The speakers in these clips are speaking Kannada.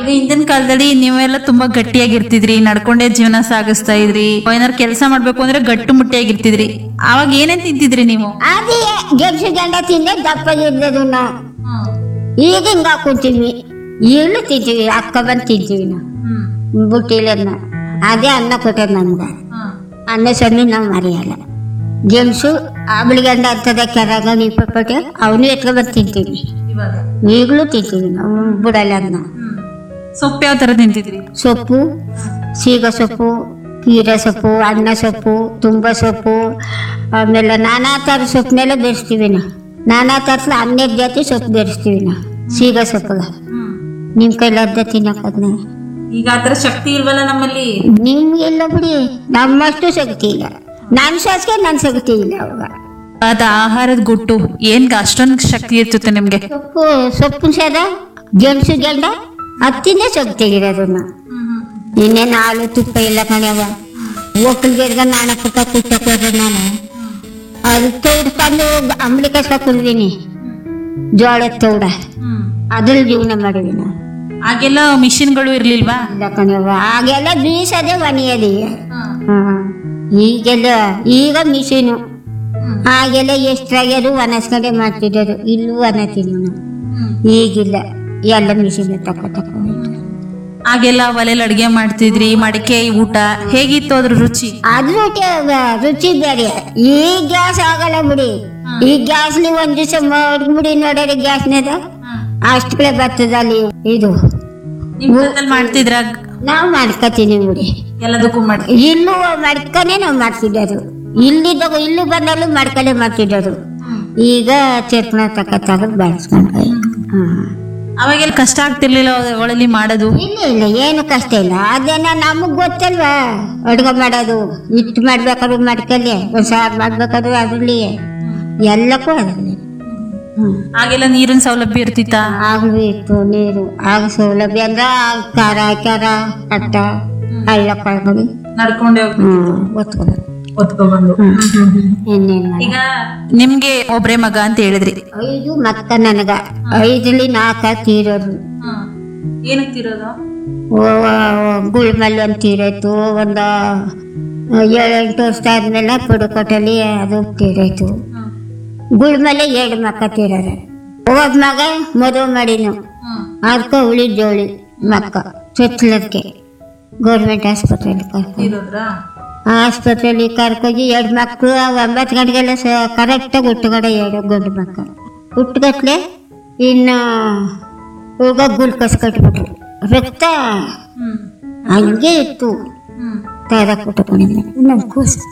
ಈಗ ಹಿಂದಿನ ಕಾಲದಲ್ಲಿ ನೀವೆಲ್ಲ ತುಂಬಾ ಗಟ್ಟಿಯಾಗಿರ್ತಿದ್ರಿ ನಡ್ಕೊಂಡೇ ಜೀವನ ಸಾಗಿಸ್ತಾ ಇದ್ರಿ ಏನಾರು ಕೆಲಸ ಮಾಡ್ಬೇಕು ಅಂದ್ರೆ ಗಟ್ಟು ಮುಟ್ಟಿಯಾಗಿರ್ತಿದ್ರಿ ಅವಾಗ ಏನೇನ್ ತಿಂತಿದ್ರಿ ನೀವು ಅದೇ ಗೆಲ್ಸು ಗಂಡ ತಿಂದೆ ದಪ್ಪ ಇದ್ದದು ನಾವು ಈಗ ಹಿಂಗ ಹಾಕೊಂತೀವಿ ಈಗಲೂ ತಿಂತೀವಿ ಅಕ್ಕ ಬಂದು ತಿಂತೀವಿ ನಾವು ಬುಟ್ಟಿಲನ್ನ ಅದೇ ಅನ್ನ ಕೊಟ್ಟದ್ ನಮ್ಗೆ ಅನ್ನ ಸೊನ್ನೆ ನಾವು ಮರೆಯಲ್ಲ ಗೆಲ್ಸು ಆಬಳಿಗಂಡ ಅಂತದ ಕೆರಾಗ ನೀಪಟ್ಟೆ ಅವನು ಎತ್ಕೊ ಬಂದು ತಿಂತೀವಿ ಈಗಲೂ ತಿಂತೀವಿ ನಾವು ಬಿಡಲ್ಲ ಅದನ್ನ ಸೊಪ್ಪು ಯಾವ ತರ ತಿಂತಿದ್ರಿ ಸೊಪ್ಪು ಸೀಗ ಸೊಪ್ಪು ಕೀರೆ ಸೊಪ್ಪು ಅನ್ನ ಸೊಪ್ಪು ತುಂಬ ಸೊಪ್ಪು ಆಮೇಲೆ ನಾನಾ ಥರ ಸೊಪ್ಪನ್ನೆಲ್ಲ ಬೆರೆಸ್ತೀವಿ ನಾವು ನಾನಾ ಥರದ ಹನ್ನೆರಡು ಜಾತಿ ಸೊಪ್ಪು ಬೆರೆಸ್ತೀವಿ ನಾವು ಸೀಗ ಸೊಪ್ಪುಗ ನಿಮ್ಮ ಕೈಲದ್ದ ತಿನ್ನಕ್ಕದ್ನ ಈಗ ಆತರ ಶಕ್ತಿ ಇಲ್ವಲ್ಲ ನಮ್ಮಲ್ಲಿ ನಿಮ್ಗೆಲ್ಲ ಬಿಡಿ ನಮ್ಮಷ್ಟು ಶಕ್ತಿ ಇಲ್ಲ ನನ್ನ ಸಾಸಿಗೆ ನನ್ನ ಶಕ್ತಿ ಇಲ್ಲ ಅವಾಗ ಅದ ಆಹಾರದ ಗುಟ್ಟು ಏನ್ ಅಷ್ಟೊಂದು ಶಕ್ತಿ ಇರ್ತದೆ ನಿಮ್ಗೆ ಸೊಪ್ಪು ಸೊಪ್ಪಿನ ಸೇದ ಗೆಣಸು ಗೆಂಡ ಹತ್ತಿಂದ ಸೊಪ್ಪು ತೆಗಿರೋದು ನಾವು ಇನ್ನೇನು ಹಾಲು ತುಪ್ಪ ಇಲ್ಲ ಕಣ್ಯವ ಒಕ್ಕಲ್ಗೆರ್ಗ ನಾಣ ಪುಟ್ಟ ಕುಟ್ಟಕ್ಕೆ ಹೋದ್ರೆ ನಾನು ಅದು ತೌಡ್ಕೊಂಡು ಅಂಬಳಿ ಕಷ್ಟ ಕುಡ್ದೀನಿ ಜೋಳದ ತೌಡ ಅದ್ರಲ್ಲಿ ಜೀವನ ಮಾಡಿದ್ವಿ ನಾವು ಆಗೆಲ್ಲ ಮಿಷಿನ್ಗಳು ಇರ್ಲಿಲ್ವಾ ಇಲ್ಲ ಕಣ್ಯವ ಆಗೆಲ್ಲ ಬೀಸದೆ ಒಣೆಯದಿ ಹ್ಮ್ ಈಗೆಲ್ಲ ಈಗ ಮಿಷಿನು ಆಗೆಲ್ಲ ಎಷ್ಟಾಗ್ಯದು ಒಣಸ್ಕೊಂಡೆ ಮಾಡ್ತಿದ್ದದು ಇಲ್ಲೂ ಒಣತೀನಿ ನಾವು ಈಗಿಲ್ಲ ಎಲ್ಲ ಮಿಷಿನ್ ತಕೊ ತಕೊ ಆಗೆಲ್ಲ ಒಲೆಲ್ ಅಡ್ಗೆ ಮಾಡ್ತಿದ್ರಿ ಮಡಿಕೆ ಊಟ ಹೇಗಿತ್ತು ಅದ್ರ ರುಚಿ ಅದ್ರ ರುಚಿ ರುಚಿ ಬೇರೆ ಈ ಗ್ಯಾಸ್ ಆಗಲ್ಲ ಬಿಡಿ ಈ ಗ್ಯಾಸ್ಲಿ ಒಂದ್ ದಿವಸ ಮಾಡ್ಬಿಡಿ ನೋಡ್ರಿ ಗ್ಯಾಸ್ನೇದ ಅಷ್ಟೇ ಬರ್ತದ ಅಲ್ಲಿ ಇದು ನಿಮ್ ಕಾಲದಲ್ಲಿ ಮಾಡ್ತಿದ್ರ ನಾವು ಮಾಡ್ಕೊತೀನಿ ಬಿಡಿ ಎಲ್ಲದಕ್ಕೂ ಮಾಡಿ ಇಲ್ಲೂ ಮಡ್ಕನೆ ನಾವು ಮಾಡ್ತಿದ್ದದು ಇಲ್ಲಿದ್ದಾಗ ಇಲ್ಲೂ ಬಂದಲ್ಲೂ ಮಡ್ಕನೆ ಮಾಡ್ತಿದ್ದದು ಈಗ ಚಟ್ನ ತಕ ತಗದ್ ಬಳಸ್ಕೊಂಡು ಹ್ಮ್ ಅವಾಗೆಲ್ಲ ಕಷ್ಟ ಆಗ್ತಿರ್ಲಿಲ್ಲ ಒಳಲಿ ಮಾಡೋದು ಇಲ್ಲ ಇಲ್ಲ ಏನು ಕಷ್ಟ ಇಲ್ಲ ಅದೇನ ನಮಗ್ ಗೊತ್ತಲ್ವಾ ಅಡ್ಗೆ ಮಾಡೋದು ಹಿಟ್ಟು ಮಾಡ್ಬೇಕಾದ್ರು ಮಡ್ಕಲ್ಲಿ ಒಂದ್ ಸಾರು ಮಾಡ್ಬೇಕಾದ್ರು ಅದ್ರಲ್ಲಿ ಎಲ್ಲಕ್ಕೂ ಅದ್ರಲ್ಲಿ ಹ್ಮ್ ಆಗೆಲ್ಲ ನೀರಿನ ಸೌಲಭ್ಯ ಇರ್ತಿತ್ತ ಆಗಲೂ ಇತ್ತು ನೀರು ಆಗ ಸೌಲಭ್ಯ ಅಂದ್ರೆ ಆಗ ಖಾರ ಖಾರ ಕಟ್ಟ ಹಳ್ಳ ಕಳ್ಕೊಂಡು ನಡ್ಕೊಂಡೆ ಹ್ಮ್ ಒತ್ಕೊಂಡು ಹೊತ್ಕೊಬಂದು ಇನ್ನೇನ್ ಮಾಡಿ ಈಗ ನಿಮ್ಗೆ ಒಬ್ರೇ ಮಗ ಅಂತ ಹೇಳಿದ್ರಿ ಐದು ಮಕ್ಕ ನನಗ ಐದರಲ್ಲಿ ನಾಲ್ಕ ತೀರೋದು ಏನಕ್ಕೆ ತಿರೋದು ಗುಳ್ಮಲ್ಲಿ ಒಂದು ತೀರಾಯ್ತು ಒಂದು ಏಳೆಂಟು ವರ್ಷ ಆದ್ಮೇಲೆ ಪುಡುಕೋಟಲ್ಲಿ ಅದು ತೀರಾಯ್ತು ಗುಳ್ಮಲ್ಲಿ ಎರಡು ಮಕ್ಕ ತೀರೋದು ಒಬ್ಬ ಮಗ ಮದುವೆ ಮಾಡಿನು ಅದಕ್ಕೆ ಉಳಿ ಜೋಳಿ ಮಕ್ಕ ಚೊಚ್ಚಲಕ್ಕೆ ಗೌರ್ಮೆಂಟ್ ಆಸ್ಪತ್ರೆಯಲ್ಲಿ ಕರ್ಕೊಂಡು ಆಸ್ಪತ್ರೆಯಲ್ಲಿ ಕರ್ಕೋಗಿ ಎರಡು ಮಕ್ಕಳು ಒಂಬತ್ತು ಗಂಟೆಗೆಲ್ಲ ಸ ಕರೆಕ್ಟಾಗಿ ಹುಟ್ಟುಗಡೆ ಎರಡು ಗಂಡು ಮಕ್ಕಳು ಹುಟ್ಟುಗಟ್ಲೆ ಇನ್ನು ಹೋಗ ಗುಲ್ಕೋಸ್ ಕಟ್ಬಿಟ್ರು ರಕ್ತ ಹಂಗೆ ಇತ್ತು ತಾರ ಕುಟ್ಕೊಂಡಿದ್ದೆ ನಮ್ಮ ಕೂಸು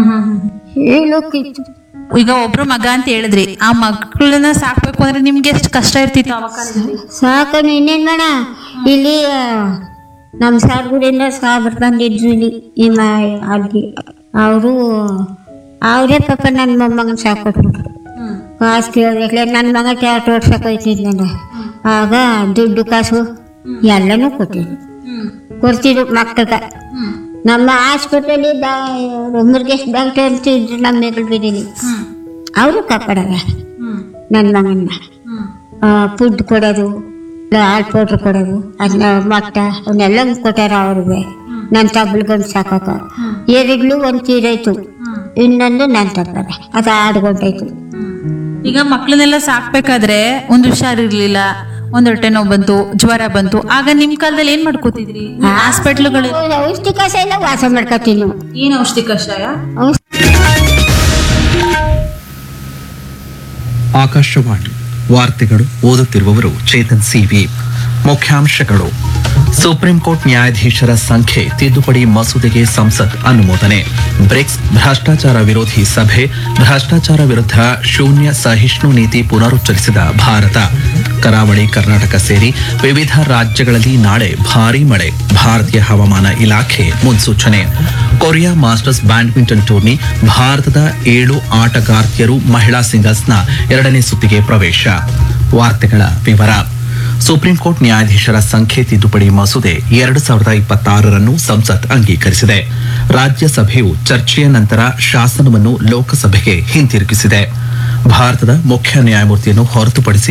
ಹೇಳೋಕಿತ್ತು ಈಗ ಒಬ್ರು ಮಗ ಅಂತ ಹೇಳಿದ್ರಿ ಆ ಮಕ್ಕಳನ್ನ ಸಾಕ್ಬೇಕು ಅಂದ್ರೆ ನಿಮ್ಗೆ ಎಷ್ಟು ಕಷ್ಟ ಇರ್ತಿತ್ತು ಅವಾಗ ಕಾಲದಲ್ಲಿ? ಸಾಕನು ಇನ್ನೇನು ಮಾಡ ಇಲ್ಲಿ ನಮ್ಮ ಸಾರ್ಗುಡಿಂದ ಸಾಬ್ರು ಬಂದಿದ್ರು ಇಲ್ಲಿ ಈ ಮ ಅಲ್ಲಿ ಅವರು ಅವರೇ ಪಾಪ ನನ್ನ ಮೊಮ್ಮಗನ ಸಾಕೊಟ್ಬಿಟ್ರು ಕಾಸು ಕೇಳಬೇಕಲೆ ನನ್ನ ಮಗ ಟ್ಯಾಟ್ ಓಡ್ಸಕ್ಕೆ ಹೋಯ್ತಿದ್ನಲ್ಲ ಆಗ ದುಡ್ಡು ಕಾಸು ಎಲ್ಲನೂ ಕೊಟ್ಟಿದ್ರು ಕೊಡ್ತಿದ್ರು ಮಕ್ಕಳಿಗೆ ನಮ್ಮ ಆಸ್ಪತ್ರೆಯಲ್ಲಿ ಡಾ ಮುರುಗೇಶ್ ಡಾಕ್ಟರ್ ಅಂತ ಇದ್ರು ನಮ್ಮ ಮೇಗಳು ಬೀದಿಲಿ ಅವರು ಕಾಪಾಡಲ್ಲ ನನ್ನ ಮಗನ್ನ ಫುಡ್ ಕೊಡೋದು ಹಾಲು ಪೌಡ್ರ್ ಕೊಡೋದು ಅದನ್ನ ಮೊಟ್ಟ ಅವನ್ನೆಲ್ಲ ಕೊಟ್ಟಾರ ಅವ್ರಿಗೆ ನನ್ನ ತಬ್ಳಿಗೊಂದು ಸಾಕಾಕ ಎರಡ್ಲು ಒಂದು ತೀರಾಯ್ತು ಇನ್ನೊಂದು ನನ್ನ ತಪ್ಪದ ಅದು ಆಡ್ಕೊಂಡಾಯ್ತು ಈಗ ಮಕ್ಕಳನ್ನೆಲ್ಲ ಸಾಕ್ಬೇಕಾದ್ರೆ ಒಂದ್ ಹುಷಾರಿರ್ಲಿಲ್ಲ ಒಂದ್ ಹೊಟ್ಟೆ ನೋವು ಬಂತು ಜ್ವರ ಬಂತು ಆಗ ನಿಮ್ ಕಾಲದಲ್ಲಿ ಏನ್ ಮಾಡ್ಕೋತಿದ್ರಿ ಹಾಸ್ಪಿಟ್ಲುಗಳು ಔಷಧಿ ಕಸ ಎಲ್ಲ ವಾಸ ಮಾಡ್ಕೊತೀವಿ ನಾವು ಏನ್ ಔಷಧಿ ಕಷಾಯ ಔಷಧಿ ಆಕಾಶವಾಣಿ ವಾರ್ತೆಗಳು ಓದುತ್ತಿರುವವರು ಚೇತನ್ ಸಿವಿ ಮುಖ್ಯಾಂಶಗಳು ಸುಪ್ರೀಂ ಕೋರ್ಟ್ ನ್ಯಾಯಾಧೀಶರ ಸಂಖ್ಯೆ ತಿದ್ದುಪಡಿ ಮಸೂದೆಗೆ ಸಂಸತ್ ಅನುಮೋದನೆ ಬ್ರಿಕ್ಸ್ ಭ್ರಷ್ಟಾಚಾರ ವಿರೋಧಿ ಸಭೆ ಭ್ರಷ್ಟಾಚಾರ ವಿರುದ್ಧ ಶೂನ್ಯ ಸಹಿಷ್ಣು ನೀತಿ ಪುನರುಚ್ಚರಿಸಿದ ಭಾರತ ಕರಾವಳಿ ಕರ್ನಾಟಕ ಸೇರಿ ವಿವಿಧ ರಾಜ್ಯಗಳಲ್ಲಿ ನಾಳೆ ಭಾರೀ ಮಳೆ ಭಾರತೀಯ ಹವಾಮಾನ ಇಲಾಖೆ ಮುನ್ಸೂಚನೆ ಕೊರಿಯಾ ಮಾಸ್ಟರ್ಸ್ ಬ್ಯಾಡ್ಮಿಂಟನ್ ಟೂರ್ನಿ ಭಾರತದ ಏಳು ಆಟಗಾರ್ತಿಯರು ಮಹಿಳಾ ಸಿಂಗಲ್ಸ್ನ ಎರಡನೇ ಸುತ್ತಿಗೆ ಪ್ರವೇಶ ವಾರ್ತೆಗಳ ವಿವರ ಸುಪ್ರೀಂ ಕೋರ್ಟ್ ನ್ಯಾಯಾಧೀಶರ ಸಂಖ್ಯೆ ತಿದ್ದುಪಡಿ ಮಸೂದೆ ಎರಡು ಸಾವಿರದ ಇಪ್ಪತ್ತಾರರನ್ನು ಸಂಸತ್ ಅಂಗೀಕರಿಸಿದೆ ರಾಜ್ಯಸಭೆಯು ಚರ್ಚೆಯ ನಂತರ ಶಾಸನವನ್ನು ಲೋಕಸಭೆಗೆ ಹಿಂತಿರುಗಿಸಿದೆ ಭಾರತದ ಮುಖ್ಯ ನ್ಯಾಯಮೂರ್ತಿಯನ್ನು ಹೊರತುಪಡಿಸಿ